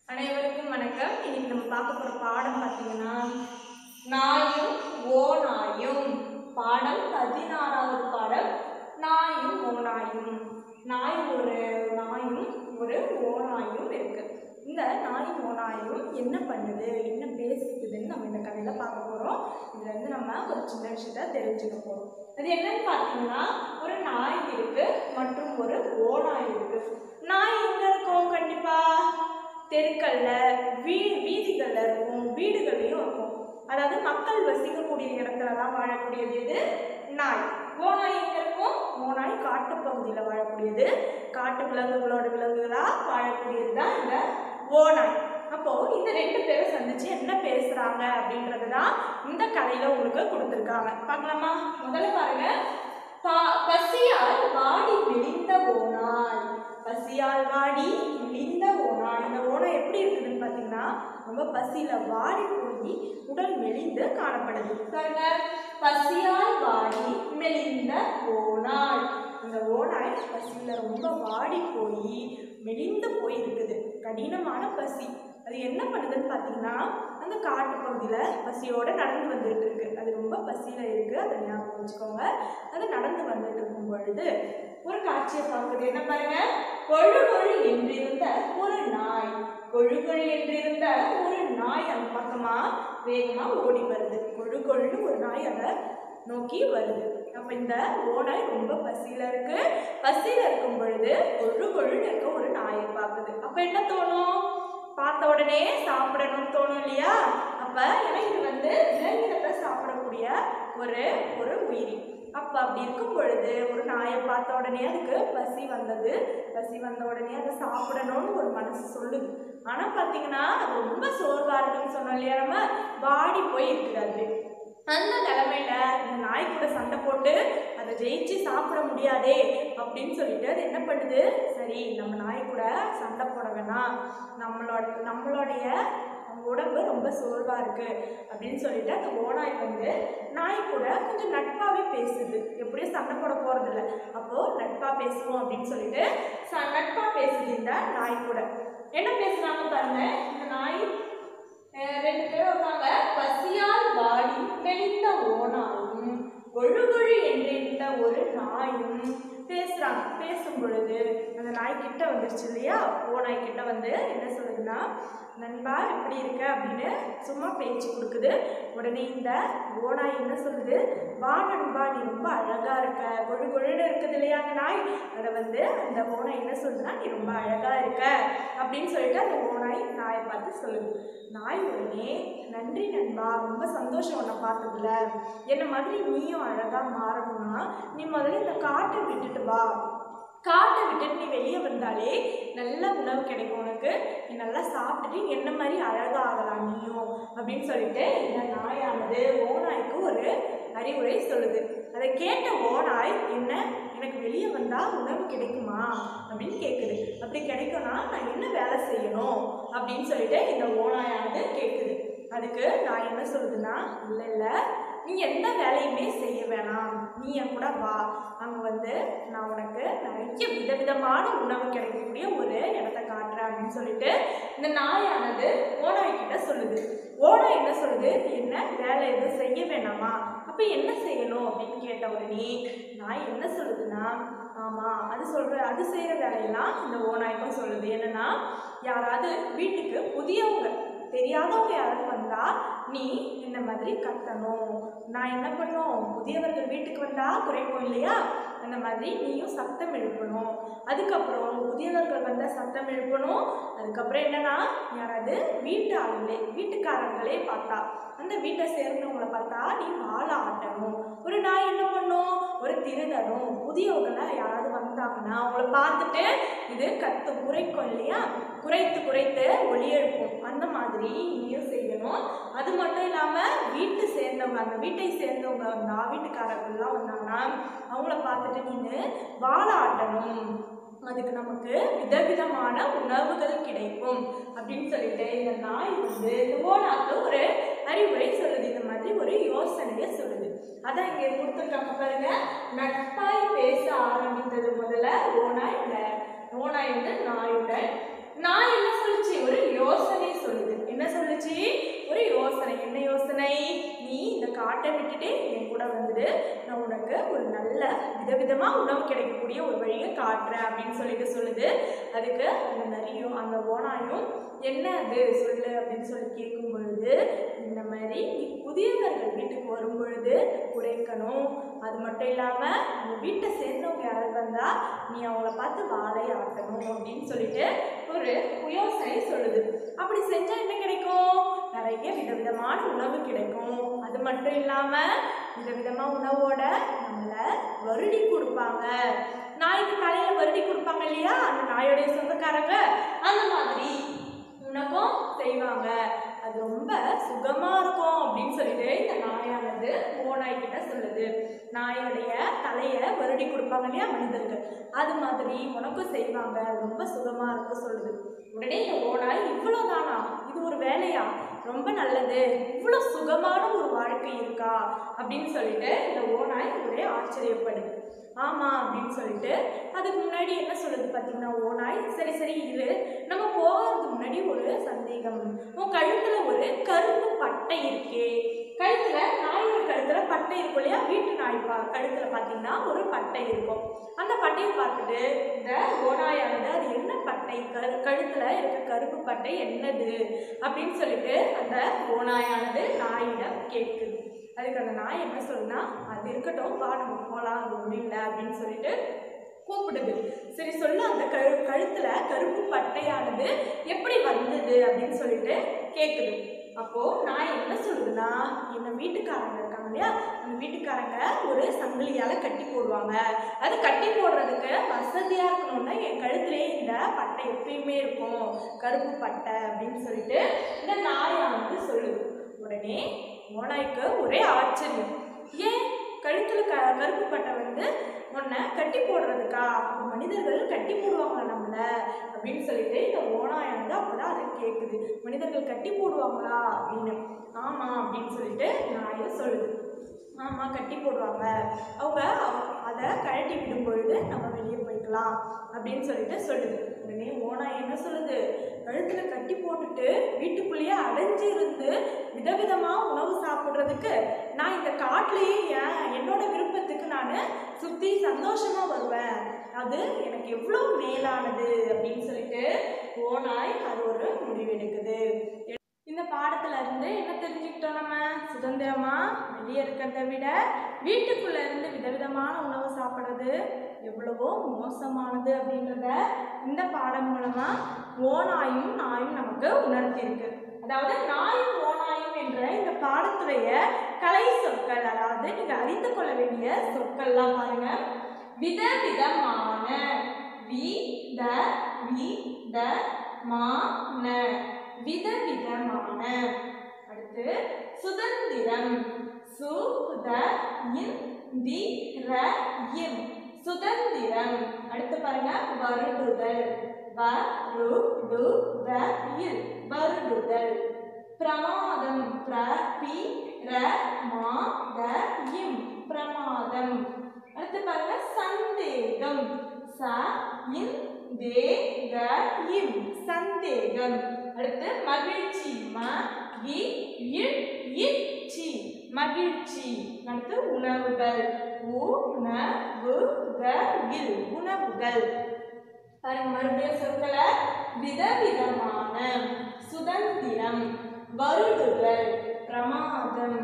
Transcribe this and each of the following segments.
அனைவருக்கும் வணக்கம் இன்னைக்கு நம்ம பார்க்க போற பாடம் பார்த்தீங்கன்னா நாயும் ஓநாயும் பாடம் பதினாறாவது பாடம் நாயும் ஓநாயும் நாய் ஒரு நாயும் ஒரு ஓநாயும் இருக்கு இந்த நாயும் ஓநாயும் என்ன பண்ணுது என்ன பேசிக்குதுன்னு நம்ம இந்த கதையில பார்க்க போறோம் இதுல இருந்து நம்ம ஒரு சின்ன விஷயத்த தெரிஞ்சுக்க போறோம் அது என்னன்னு பார்த்தீங்கன்னா ஒரு நாய் இருக்கு மற்றும் ஒரு ஓநாய் இருக்கு நாய் எங்க இருக்கும் கண்டிப்பா தெருக்கல்ல வீ வீதிகள்ல இருக்கும் வீடுகள்லையும் இருக்கும் அதாவது மக்கள் வசிக்கக்கூடிய இடத்துல தான் வாழக்கூடியது இது நாய் ஓநாய் எங்க இருக்கும் ஓநாய் காட்டு பகுதியில் வாழக்கூடியது காட்டு விலங்குகளோட விலங்குகளா வாழக்கூடியது தான் இந்த ஓநாய் அப்போ இந்த ரெண்டு பேரும் சந்திச்சு என்ன பேசுறாங்க அப்படின்றது தான் இந்த கதையில உங்களுக்கு கொடுத்துருக்காங்க பார்க்கலாமா முதல்ல பாருங்க பா- பசியால் வாடி மெலிந்த ஓநாய் பசியால் வாடி மெலிந்த ஓநாய் இந்த ஓநாய் எப்படி இருக்குதுன்னு பார்த்தீங்கன்னா ரொம்ப பசியில வாடி போய் உடல் மெலிந்து காணப்படுது பாருங்க பசியால் வாடி மெலிந்த ஓநாய் இந்த ஓநாய் பசியில ரொம்ப வாடி போய் மெலிந்து போய் இருக்குது கடினமான பசி அது என்ன பண்ணுதுன்னு பார்த்தீங்கன்னா அந்த காட்டு பகுதியில் பசியோட நடந்து வந்துட்டு இருக்கு அது ரொம்ப பசியில் இருக்கு அதை ஞாபகம் வச்சுக்கோங்க அது நடந்து வந்துட்டு இருக்கும் பொழுது ஒரு காட்சியை பார்க்குது என்ன பாருங்க கொழு கொழு என்றிருந்த ஒரு நாய் கொழு கொழு என்றிருந்த ஒரு நாய் அந்த பக்கமா வேகமா ஓடி வருது கொழு கொழுன்னு ஒரு நாய் அதை நோக்கி வருது அப்ப இந்த ஓநாய் ரொம்ப பசியில இருக்கு பசியில இருக்கும் பொழுது கொழு கொழுன்னு இருக்க ஒரு நாயை பார்க்குது அப்ப என்ன தோணும் பார்த்த உடனே சாப்பிடணும்னு தோணும் இல்லையா அப்ப ஏன்னா இது வந்து விலங்கினத்தை சாப்பிடக்கூடிய ஒரு ஒரு உயிரி அப்ப அப்படி இருக்கும் பொழுது ஒரு நாயை பார்த்த உடனே அதுக்கு பசி வந்தது பசி வந்த உடனே அதை சாப்பிடணும்னு ஒரு மனசு சொல்லுது ஆனா பாத்தீங்கன்னா அது ரொம்ப சோர்வா இருக்குன்னு சொன்னோம் இல்லையா நம்ம வாடி போய் இருக்குது அது அந்த நிலமையில இந்த நாய் கூட சண்டை போட்டு அதை ஜெயிச்சு சாப்பிட முடியாதே அப்படின்னு சொல்லிட்டு அது என்ன பண்ணுது சரி நம்ம நாய் கூட சண்டை போட வேணாம் நம்மளோட நம்மளுடைய உடம்பு ரொம்ப சோர்வா இருக்கு அப்படின்னு சொல்லிட்டு அந்த ஓநாய் வந்து நாய் கூட கொஞ்சம் நட்பாவே பேசுது எப்படியும் சண்டை போட போறது இல்ல அப்போ நட்பா பேசுவோம் அப்படின்னு சொல்லிட்டு ச- நட்பா பேசுது இந்த நாய் கூட என்ன பேசுறாங்க பாருங்க இந்த நாய் அஹ் ரெண்டு பேரும் இருக்காங்க பசியால் வாடி மெலிந்த ஓநாயும் கொழு கொழு என்றிருந்த ஒரு நாயும் பேசுறாங்க பேசும் பொழுது அந்த நாய் கிட்ட வந்துருச்சு இல்லையா ஓநாய் கிட்ட வந்து என்ன சொல்லுதுன்னா நண்பா எப்படி இருக்க அப்படின்னு சும்மா பேச்சு கொடுக்குது உடனே இந்த ஓநாய் என்ன சொல்லுது வா நண்பா நீ ரொம்ப அழகா இருக்க கொழு கொழுன்னு இருக்குது இல்லையா அந்த நாய் அதை வந்து அந்த ஓநாய் என்ன சொல்லுதுன்னா நீ ரொம்ப அழகா இருக்க அப்படின்னு சொல்லிட்டு அந்த ஓநாய் நாயை பார்த்து சொல்லுது நாய் உடனே நன்றி நண்பா ரொம்ப சந்தோஷம் உன்னை பார்த்ததுல என்ன மாதிரி நீயும் அழகா மாறணும்னா நீ முதல்ல இந்த காட்டை விட்டுட்டு வா காட்டை விட்டுட்டு நீ வெளியே வந்தாலே நல்ல உணவு கிடைக்கும் உனக்கு நீ நல்லா சாப்பிட்டுட்டு என்ன மாதிரி அழகா ஆகலாம் நீயும் அப்படின்னு சொல்லிட்டு இந்த நாயானது ஓநாய்க்கு ஒரு அறிவுரை சொல்லுது அதை கேட்ட ஓநாய் என்ன எனக்கு வெளியே வந்தா உணவு கிடைக்குமா அப்படின்னு கேட்குது அப்படி கிடைக்கும்னா நான் என்ன வேலை செய்யணும் அப்படின்னு சொல்லிட்டு இந்த ஓநாயானது கேட்குது அதுக்கு நான் என்ன சொல்லுதுன்னா இல்லை இல்லை நீ எந்த வேலையுமே செய்ய வேணாம் நீ என் கூட வா அங்கே வந்து நான் உனக்கு நிறைய விதவிதமான உணவு கிடைக்கக்கூடிய ஒரு இடத்த காட்டுறேன் அப்படின்னு சொல்லிட்டு இந்த நாயானது ஓநாய் கிட்ட சொல்லுது ஓநாய் என்ன சொல்லுது என்ன வேலை எதுவும் செய்ய வேணாமா அப்போ என்ன செய்யணும் அப்படின்னு கேட்ட உடனே நாய் என்ன சொல்லுதுன்னா ஆமாம் அது சொல்கிற அது செய்கிற வேலையெல்லாம் இந்த ஓநாய்க்கும் சொல்லுது என்னன்னா யாராவது வீட்டுக்கு புதியவங்க தெரியாதவங்க யாராவது வந்தா நீ இந்த மாதிரி கத்தணும் நான் என்ன பண்ணும் புதியவர்கள் வீட்டுக்கு வந்தா குறைப்போம் இல்லையா அந்த மாதிரி நீயும் சத்தம் எழுப்பணும் அதுக்கப்புறம் புதியவர்கள் வந்தா சத்தம் எழுப்பணும் அதுக்கப்புறம் என்னன்னா யாராவது வீட்டு ஆளுங்களே வீட்டுக்காரங்களே பார்த்தா அந்த வீட்டை சேர்ந்தவங்களை பார்த்தா நீ வாழ ஆட்டணும் ஒரு நாய் என்ன பண்ணும் ஒரு திருடனும் புதியவங்களை யாராவது வந்தாங்கன்னா அவங்கள பார்த்துட்டு இது கத்து குறைக்கும் இல்லையா குறைத்து குறைத்து ஒளி எழுப்பும் அந்த மாதிரி நீயும் செய்யணும் அது மட்டும் இல்லாமல் வீட்டு சேர்ந்தவங்க அந்த வீட்டை சேர்ந்தவங்க வந்தா வீட்டுக்காரர்கள்லாம் வந்தாங்கன்னா அவங்கள பார்த்துட்டு நீனு வாழ ஆட்டணும் அதுக்கு நமக்கு விதவிதமான உணவுகள் கிடைக்கும் அப்படின்னு சொல்லிட்டு இந்த நாய் வந்து இந்த ஓனாக்கு ஒரு அறிவுரை சொல்லுது இந்த மாதிரி ஒரு யோசனையை சொல்லுது அதான் இங்கே கொடுத்துருக்காங்க பாருங்க நட்பாய் பேச ஆரம்பித்தது முதல்ல ஓனாய் ஓனாய் வந்து நாயுடன் நான் என்ன சொல்லுச்சு ஒரு யோசனை காட்டை விட்டுட்டு என் கூட வந்துடு நான் உனக்கு ஒரு நல்ல விதவிதமாக உணவு கிடைக்கக்கூடிய ஒரு வழியை காட்டுறேன் அப்படின்னு சொல்லிட்டு சொல்லுது அதுக்கு அந்த நரியும் அந்த ஓனாயும் என்ன அது சொல்லு அப்படின்னு சொல்லி கேட்கும் பொழுது இந்த மாதிரி நீ புதியவர்கள் வீட்டுக்கு வரும் பொழுது குறைக்கணும் அது மட்டும் இல்லாமல் உங்கள் வீட்டை சேர்ந்தவங்க யாராவது வந்தால் நீ அவங்கள பார்த்து வாழை ஆட்டணும் அப்படின்னு சொல்லிட்டு ஒரு யோசனை சொல்லுது அப்படி செஞ்சால் என்ன கிடைக்கும் நிறைய விதவிதமான உணவு கிடைக்கும் அது மட்டும் இல்லாமல் விதவிதமாக உணவோட நம்மளை வருடி கொடுப்பாங்க நாய்க்கு தலையில் வருடி கொடுப்பாங்க இல்லையா அந்த நாயோடைய சொந்தக்காரங்க அந்த மாதிரி உனக்கும் செய்வாங்க அது ரொம்ப சுகமா இருக்கும் அப்படின்னு சொல்லிட்டு இந்த நாயானது ஓநாய் கிட்ட சொல்லுது நாயோடைய தலையை வருடி கொடுப்பாங்க இல்லையா மனிதர்கள் அது மாதிரி உனக்கும் செய்வாங்க அது ரொம்ப சுகமா இருக்கும் சொல்லுது உடனே இந்த ஓநாய் இவ்வளோதானா இது ஒரு வேலையா ரொம்ப நல்லது இவ்வளோ சுகமான ஒரு வாழ்க்கை இருக்கா அப்படின்னு சொல்லிட்டு இந்த ஓநாய் ஒரே ஆச்சரியப்படுது ஆமாம் அப்படின்னு சொல்லிட்டு அதுக்கு முன்னாடி என்ன சொல்லுது பார்த்தீங்கன்னா ஓநாய் சரி சரி இரு நம்ம போகிறதுக்கு முன்னாடி ஒரு சந்தேகம் உன் கழுத்தில் ஒரு கருப்பு பட்டை இருக்கே கழுத்தில் நாயோட கழுத்தில் பட்டை இருக்கும் இல்லையா வீட்டு நாய் பா கழுத்தில் பார்த்தீங்கன்னா ஒரு பட்டை இருக்கும் அந்த பட்டையை பார்த்துட்டு இந்த ஓநாயானது அது என்ன பட்டை கரு கழுத்தில் இருக்க கருப்பு பட்டை என்னது அப்படின்னு சொல்லிட்டு அந்த ஓநாயானது நாயிடம் கேட்குது அதுக்கு அந்த நாய் என்ன சொல்லுன்னா அது இருக்கட்டும் வா நம்ம போகலாம் அது ஒன்றும் இல்லை அப்படின்னு சொல்லிட்டு கூப்பிடுது சரி சொல்லு அந்த கழு கழுத்துல கருப்பு பட்டையானது எப்படி வந்தது அப்படின்னு சொல்லிட்டு கேட்குது அப்போ நான் என்ன சொல்லுதுன்னா என்ன வீட்டுக்காரங்க இருக்காங்க இல்லையா அந்த வீட்டுக்காரங்க ஒரு சங்கிலியால கட்டி போடுவாங்க அது கட்டி போடுறதுக்கு வசதியா இருக்கணும்னா என் கழுத்துலயே இந்த பட்டை எப்பயுமே இருக்கும் கருப்பு பட்டை அப்படின்னு சொல்லிட்டு இந்த நாயானது சொல்லுது உடனே ஓனாய்க்கு ஒரே ஆச்சரியம் ஏன் கழுத்துல க கருப்பு பட்டை வந்து உன்னை கட்டி போடுறதுக்கா மனிதர்கள் கட்டி போடுவாங்களா நம்மள அப்படின்னு சொல்லிட்டு இந்த ஓனாயானது அப்பதான் அதை கேட்குது மனிதர்கள் கட்டி போடுவாங்களா அப்படின்னு ஆமா அப்படின்னு சொல்லிட்டு நாயும் சொல்லுது ஆமாம் கட்டி போடுவாங்க அவங்க அவ- அதை கழட்டி விடும் பொழுது நம்ம வெளியே போய்க்கலாம் அப்படின்னு சொல்லிட்டு சொல்லுது உடனே ஓனா என்ன சொல்லுது கழுத்தில் கட்டி போட்டுட்டு வீட்டுக்குள்ளேயே அடைஞ்சு இருந்து விதவிதமாக உணவு சாப்பிட்றதுக்கு நான் இந்த காட்டிலேயே ஏன் என்னோட விருப்பத்துக்கு நான் சுற்றி சந்தோஷமாக வருவேன் அது எனக்கு எவ்வளோ மேலானது அப்படின்னு சொல்லிட்டு ஓனாய் அது ஒரு முடிவெடுக்குது இந்த பாடத்துல இருந்து என்ன தெரிஞ்சுக்கிட்டோம் நம்ம சுதந்திரமா வெளியே இருக்கிறத விட வீட்டுக்குள்ள இருந்து விதவிதமான உணவு சாப்பிட்றது எவ்வளவோ மோசமானது அப்படின்றத இந்த பாடம் மூலமா ஓநாயும் நாயும் நமக்கு உணர்த்தியிருக்கு அதாவது நாயும் ஓநாயும் என்ற இந்த பாடத்துடைய கலை சொற்கள் அதாவது நீங்க அறிந்து கொள்ள வேண்டிய சொற்கள்லாம் பாருங்க விதவிதமான வி த வி த மா ந விதவிதமான அடுத்து சுதந்திரம் சு த இன் தி ர இம் சுதந்திரம் அடுத்து பாருங்க வருடுதல் வ ரு டு த இல் வருடுதல் பிரமாதம் பிர பி ர மா த இம் பிரமாதம் அடுத்து பாருங்க சந்தேகம் ச இன் தே க இம் சந்தேகம் அடுத்து மகிழ்ச்சி ம இ இல் இல் சி மகிழ்ச்சி அடுத்து உணவுகள் உ ந வு க இல் உணவுகள் பாருங்க மறுபடியும் சொற்களை விதவிதமான சுதந்திரம் வருடுதல் பிரமாதம்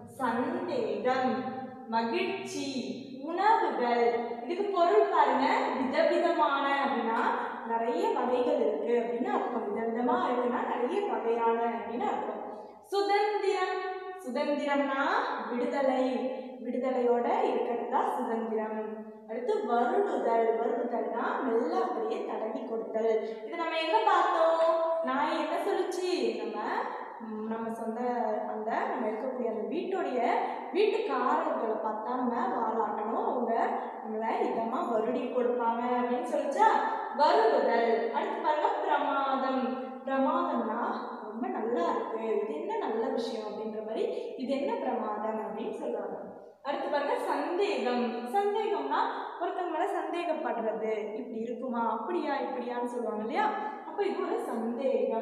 சந்தேகம் மகிழ்ச்சி உணவுகள் இதுக்கு பொருள் பாருங்க விதவிதமான அப்படின்னா நிறைய வகைகள் இருக்கு அப்படின்னு அர்த்தம் விதவிதமா இருக்குன்னா நிறைய வகையான அப்படின்னு அர்த்தம் சுதந்திரம் சுதந்திரம்னா விடுதலை விடுதலையோட இருக்கிறது தான் சுதந்திரம் அடுத்து வருடுதல் வருடுதல்னா மெல்ல அப்படியே தடவி கொடுத்தல் இது நம்ம எங்க பார்த்தோம் நான் என்ன சொல்லுச்சு நம்ம ம், நம்ம சொந்த அந்த நம்ம இருக்கக்கூடிய அந்த வீட்டுடைய வீட்டுக்காரர்களை பார்த்தா நம்ம வாழாட்டணும் அவங்க நம்மளை இதமாக வருடி கொடுப்பாங்க அப்படின்னு சொல்லிச்சா வருடுதல் அடுத்து பாருங்க பிரமாதம் பிரமாதம்னா ரொம்ப நல்லா இருக்கு இது என்ன நல்ல விஷயம் அப்படின்ற மாதிரி இது என்ன பிரமாதம் அப்படின்னு சொல்றாங்க அடுத்து பாருங்க சந்தேகம் சந்தேகம்னா ஒருத்தவங்க மேல சந்தேகப்படுறது இப்படி இருக்குமா அப்படியா இப்படியான்னு சொல்லுவாங்க இல்லையா அப்போ இது ஒரு சந்தேகம்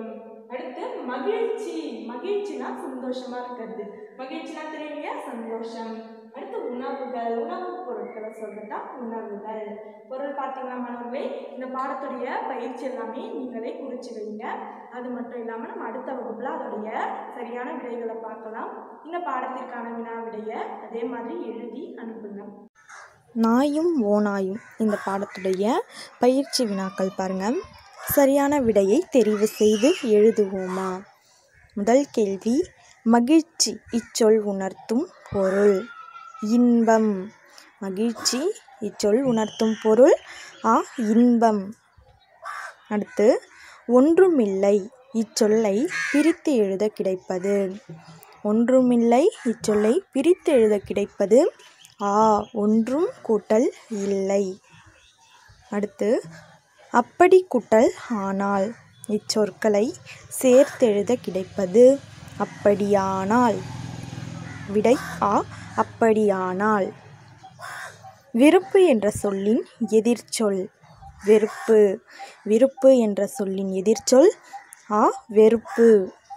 அடுத்து மகிழ்ச்சி மகிழ்ச்சினா சந்தோஷமா இருக்கிறது மகிழ்ச்சினா தெரியலையா சந்தோஷம் அடுத்து உணவுகள் உணவு பொருட்களை சொல்றதா உணவுகள் பொருள் பார்த்தீங்கன்னா மாணவர்களே இந்த பாடத்துடைய பயிற்சி எல்லாமே நீங்களே குறிச்சு வைங்க அது மட்டும் இல்லாமல் நம்ம அடுத்த வகுப்பில் அதோடைய சரியான விடைகளை பார்க்கலாம் இந்த பாடத்திற்கான வினா விடையை அதே மாதிரி எழுதி அனுப்புங்க நாயும் ஓநாயும் இந்த பாடத்துடைய பயிற்சி வினாக்கள் பாருங்க சரியான விடையை தெரிவு செய்து எழுதுவோமா முதல் கேள்வி மகிழ்ச்சி இச்சொல் உணர்த்தும் பொருள் இன்பம் மகிழ்ச்சி இச்சொல் உணர்த்தும் பொருள் ஆ இன்பம் அடுத்து ஒன்றுமில்லை இச்சொல்லை பிரித்து எழுத கிடைப்பது ஒன்றுமில்லை இச்சொல்லை பிரித்து எழுத கிடைப்பது ஆ ஒன்றும் கூட்டல் இல்லை அடுத்து அப்படி கூட்டல் ஆனால் இச்சொற்களை சேர்த்தெழுத கிடைப்பது அப்படியானால் விடை ஆ அப்படியானால் விருப்பு என்ற சொல்லின் எதிர்ச்சொல் வெறுப்பு விருப்பு என்ற சொல்லின் எதிர்ச்சொல் ஆ வெறுப்பு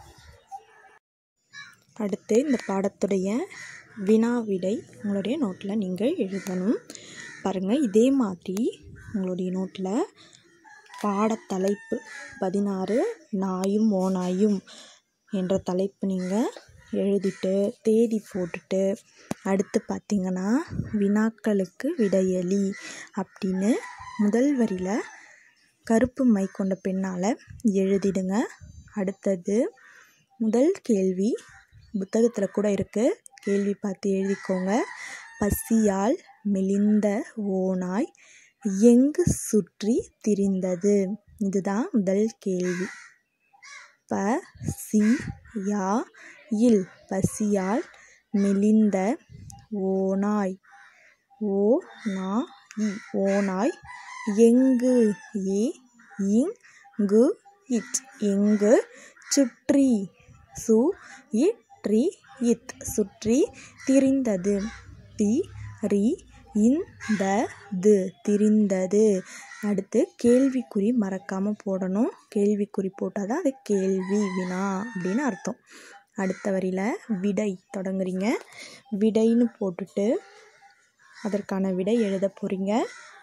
அடுத்து இந்த பாடத்துடைய வினா விடை உங்களுடைய நோட்டில் நீங்கள் எழுதணும் பாருங்கள் இதே மாதிரி உங்களுடைய நோட்டில் பாடத்தலைப்பு பதினாறு நாயும் ஓநாயும் என்ற தலைப்பு நீங்கள் எழுதிட்டு தேதி போட்டுட்டு அடுத்து பார்த்தீங்கன்னா வினாக்களுக்கு விடையளி அப்படின்னு முதல் வரியில் கருப்பு மை கொண்ட பெண்ணால் எழுதிடுங்க அடுத்தது முதல் கேள்வி புத்தகத்தில் கூட இருக்குது கேள்வி பார்த்து எழுதிக்கோங்க பசியால் மெலிந்த ஓநாய் எங்கு சுற்றி திரிந்தது இதுதான் முதல் கேள்வி ப சி யா இல் பசியால் மெலிந்த ஓநாய் ஓ நா இ ஓநாய் எங்கு ஏ இங்கு இட் எங்கு சுற்றி சு இட் ரி இத் சுற்றி திரிந்தது தி ரி இந்த து திரிந்தது அடுத்து கேள்விக்குறி மறக்காமல் போடணும் கேள்விக்குறி போட்டால் தான் அது கேள்வி வினா அப்படின்னு அர்த்தம் அடுத்த வரியில் விடை தொடங்குறீங்க விடைன்னு போட்டுட்டு அதற்கான விடை எழுத போகிறீங்க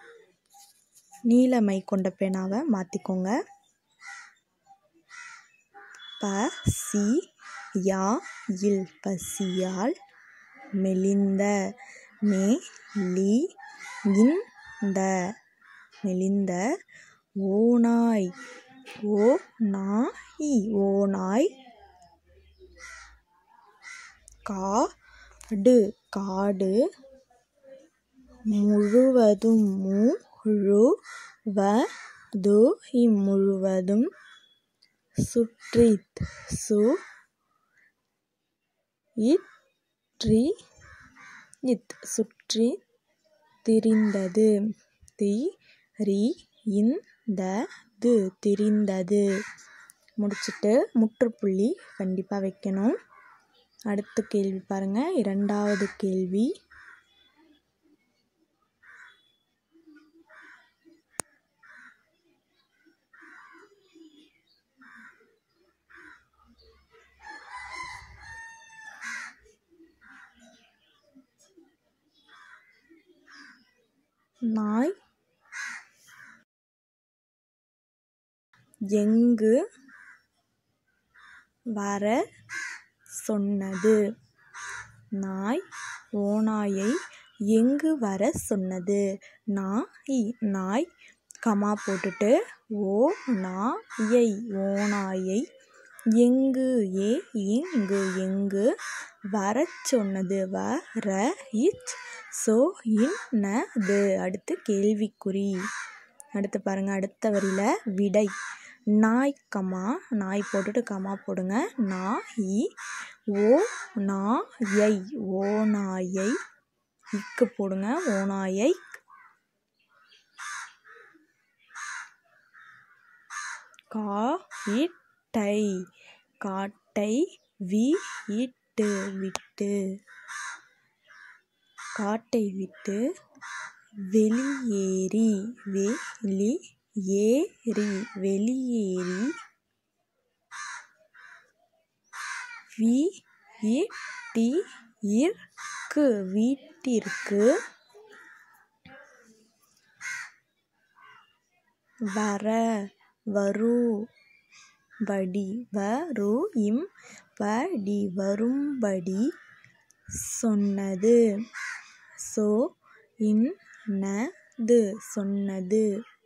நீலமை கொண்ட பேனாவை மாற்றிக்கோங்க ப சி யா இல் பசியால் மெலிந்த மே லி இந்த மெலிந்த ஓநாய் ஓ நாய் ஓநாய் காடு காடு முழுவதும் முழுவது இம்முழுவதும் சுற்றித் சு இற்றி இத் சுற்றி திரிந்தது தி ரி இந்த து திரிந்தது முடிச்சுட்டு முற்றுப்புள்ளி கண்டிப்பாக வைக்கணும் அடுத்த கேள்வி பாருங்கள் இரண்டாவது கேள்வி நாய் எங்கு வர சொன்னது நாய் ஓநாயை எங்கு வர சொன்னது நாய் நாய் கமா போட்டுட்டு ஓ நாயை ஓநாயை எங்கு ஏ இங்கு எங்கு வரச் சொன்னது வர இச் சோ இன்னது அடுத்து கேள்விக்குறி அடுத்து பாருங்க அடுத்த வரியில் விடை நாய் கமா நாய் போட்டுட்டு கமா போடுங்க நாய் ஓ நாயை ஓ நாயை இக்கு போடுங்க ஓநாயை காட்டை காட்டை வி இட்டு விட்டு காட்டை விட்டு வெளியேறி வெளி ஏறி வெளியேறி வீ இட்டி இற்கு வீட்டிற்கு வர வரு படி வரு இம் படி வரும்படி சொன்னது சொ இன்னது சொன்னது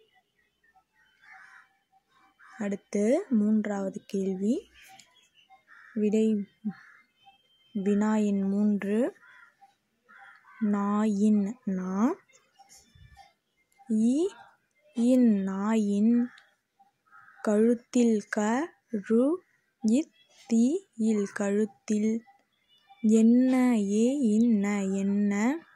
அடுத்து மூன்றாவது கேள்வி விடை வினா எண் மூன்று நாயின் நா இ இன் நாயின் கழுத்தில் க ரு இத் தி இல் கழுத்தில் என்ன ஏ இன்ன என்ன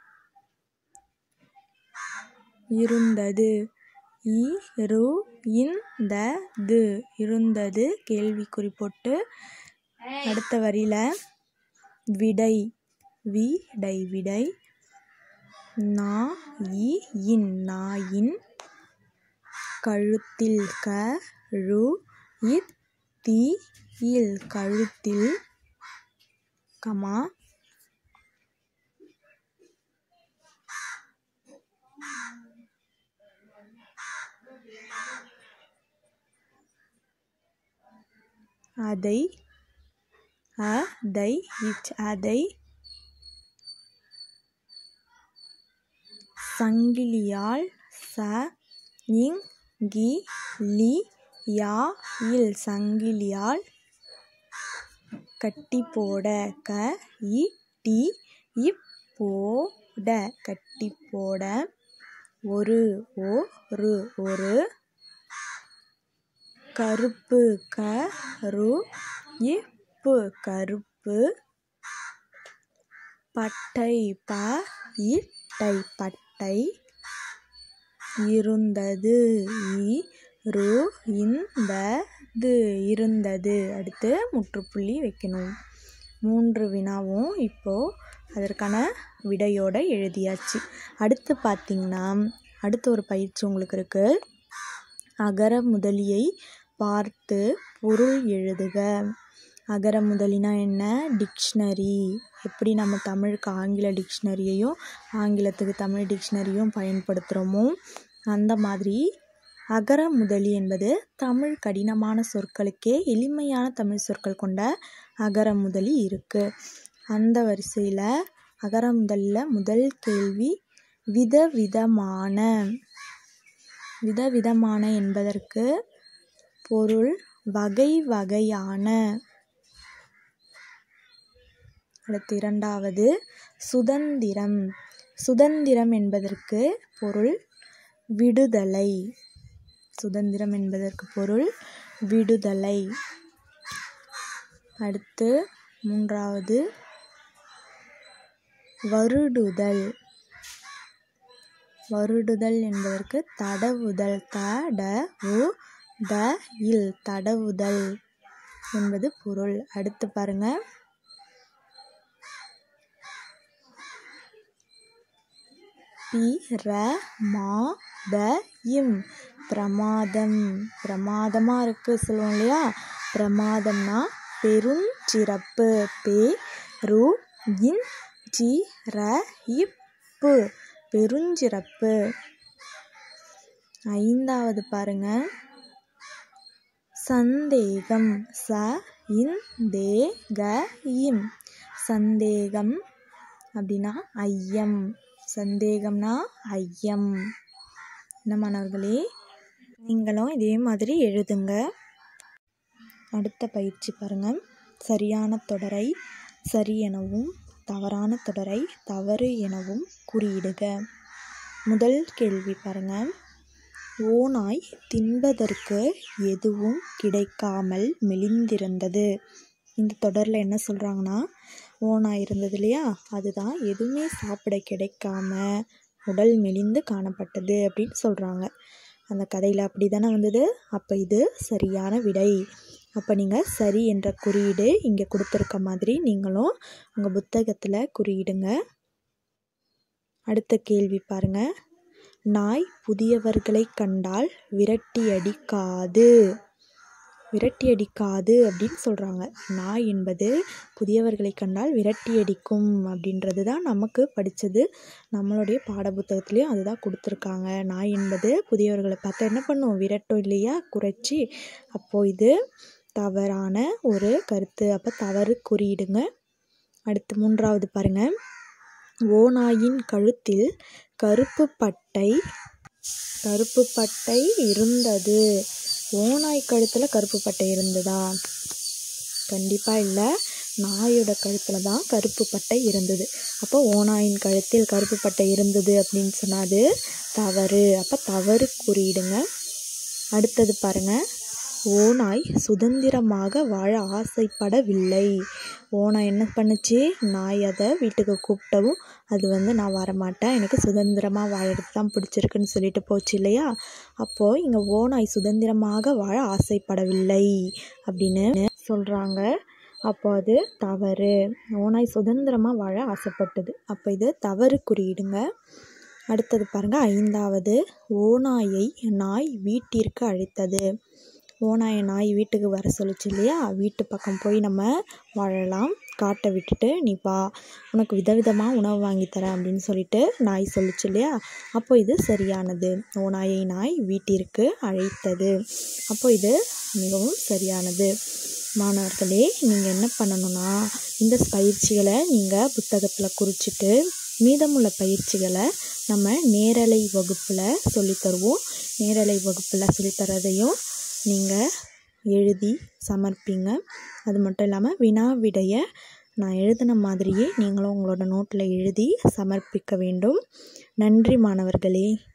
இருந்தது இ ரு இந்த து இருந்தது கேள்விக்குறி போட்டு அடுத்த வரியில விடை விடை விடை நா இ இன் நாயின் கழுத்தில் க ரு இத் தி இல் கழுத்தில் கமா அதை அதை இச் அதை சங்கிலியால் ச இங் கி லி யா இல் சங்கிலியால் கட்டி போட க இ டி இப் போட கட்டி போட ஒரு ஒரு ஒரு கருப்பு க ரு இப்பு கருப்பு பட்டை ப இட்டை பட்டை இருந்தது இ ரு இந்தது இருந்தது அடுத்து முற்றுப்புள்ளி வைக்கணும் மூன்று வினாவும் இப்போ அதற்கான விடையோட எழுதியாச்சு அடுத்து பார்த்தீங்கன்னா அடுத்து ஒரு பயிற்சி உங்களுக்கு இருக்கு அகர முதலியை பார்த்து பொருள் எழுதுக அகர முதலினா என்ன டிக்ஷனரி எப்படி நம்ம தமிழுக்கு ஆங்கில டிக்ஷனரியையும் ஆங்கிலத்துக்கு தமிழ் டிக்ஷனரியும் பயன்படுத்துகிறோமோ அந்த மாதிரி அகர முதலி என்பது தமிழ் கடினமான சொற்களுக்கே எளிமையான தமிழ் சொற்கள் கொண்ட அகர முதலி இருக்குது அந்த வரிசையில் அகர முதலில் முதல் கேள்வி விதவிதமான விதவிதமான என்பதற்கு பொருள் வகை வகையான அடுத்து இரண்டாவது சுதந்திரம் சுதந்திரம் என்பதற்கு பொருள் விடுதலை சுதந்திரம் என்பதற்கு பொருள் விடுதலை அடுத்து மூன்றாவது வருடுதல் வருடுதல் என்பதற்கு தடவுதல் தடவு த இல் தடவுதல் என்பது பொருள் அடுத்து பாருங்க பி ர மா த இம் பிரமாதம் பிரமாதமாக இருக்கு சொல்லுவோம் இல்லையா பிரமாதம்னா பெருஞ்சிறப்பு பே ரு இன் சி ர இப்பு பெருஞ்சிறப்பு ஐந்தாவது பாருங்க சந்தேகம் ச இன் தே க இம் சந்தேகம் அப்படின்னா ஐயம் சந்தேகம்னா ஐயம் என்ன மாணவர்களே நீங்களும் இதே மாதிரி எழுதுங்க அடுத்த பயிற்சி பாருங்க சரியான தொடரை சரி எனவும் தவறான தொடரை தவறு எனவும் குறியிடுக முதல் கேள்வி பாருங்க ஓநாய் தின்பதற்கு எதுவும் கிடைக்காமல் மெலிந்திருந்தது இந்த தொடரில் என்ன சொல்கிறாங்கன்னா ஓநாய் இருந்தது இல்லையா அதுதான் எதுவுமே சாப்பிட கிடைக்காம உடல் மெலிந்து காணப்பட்டது அப்படின்னு சொல்கிறாங்க அந்த கதையில் அப்படி தானே வந்தது அப்போ இது சரியான விடை அப்போ நீங்கள் சரி என்ற குறியீடு இங்கே கொடுத்துருக்க மாதிரி நீங்களும் உங்கள் புத்தகத்தில் குறியிடுங்க அடுத்த கேள்வி பாருங்க நாய் புதியவர்களை கண்டால் விரட்டி அடிக்காது விரட்டியடிக்காது அப்படின்னு சொல்கிறாங்க நாய் என்பது புதியவர்களை கண்டால் விரட்டியடிக்கும் அப்படின்றது தான் நமக்கு படித்தது நம்மளுடைய பாடப்புத்தகத்துலேயும் அதுதான் கொடுத்துருக்காங்க நாய் என்பது புதியவர்களை பார்த்தா என்ன பண்ணும் விரட்டும் இல்லையா குறைச்சி அப்போது இது தவறான ஒரு கருத்து அப்போ தவறு குறியிடுங்க அடுத்து மூன்றாவது பாருங்கள் ஓநாயின் கழுத்தில் கருப்பு பட்டை கருப்பு பட்டை இருந்தது ஓநாய் கழுத்தில் கருப்பு பட்டை இருந்ததா கண்டிப்பாக இல்லை நாயோட கழுத்தில் தான் கருப்பு பட்டை இருந்தது அப்போ ஓநாயின் கழுத்தில் கருப்பு பட்டை இருந்தது அப்படின்னு சொன்னாது தவறு அப்போ தவறு குறியிடுங்க அடுத்தது பாருங்கள் ஓநாய் சுதந்திரமாக வாழ ஆசைப்படவில்லை ஓநாய் என்ன பண்ணுச்சு நாய் அதை வீட்டுக்கு கூப்பிட்டவும் அது வந்து நான் வரமாட்டேன் எனக்கு சுதந்திரமாக வாழறது தான் பிடிச்சிருக்குன்னு சொல்லிட்டு போச்சு இல்லையா அப்போது இங்கே ஓநாய் சுதந்திரமாக வாழ ஆசைப்படவில்லை அப்படின்னு சொல்கிறாங்க அப்போ அது தவறு ஓநாய் சுதந்திரமாக வாழ ஆசைப்பட்டது அப்போ இது தவறு குறியிடுங்க அடுத்தது பாருங்கள் ஐந்தாவது ஓநாயை நாய் வீட்டிற்கு அழைத்தது ஓநாயை நாய் வீட்டுக்கு வர சொல்லுச்சு இல்லையா வீட்டு பக்கம் போய் நம்ம வாழலாம் காட்டை விட்டுட்டு நீ வா உனக்கு விதவிதமாக உணவு வாங்கி தரேன் அப்படின்னு சொல்லிட்டு நாய் சொல்லுச்சு இல்லையா அப்போ இது சரியானது ஓநாயை நாய் வீட்டிற்கு அழைத்தது அப்போ இது மிகவும் சரியானது மாணவர்களே நீங்கள் என்ன பண்ணணும்னா இந்த பயிற்சிகளை நீங்கள் புத்தகத்தில் குறிச்சிட்டு மீதமுள்ள பயிற்சிகளை நம்ம நேரலை வகுப்பில் சொல்லித்தருவோம் நேரலை வகுப்பில் சொல்லித்தரதையும் நீங்கள் எழுதி சமர்ப்பிங்க அது மட்டும் இல்லாமல் வினா விடைய நான் எழுதின மாதிரியே நீங்களும் உங்களோட நோட்டில் எழுதி சமர்ப்பிக்க வேண்டும் நன்றி மாணவர்களே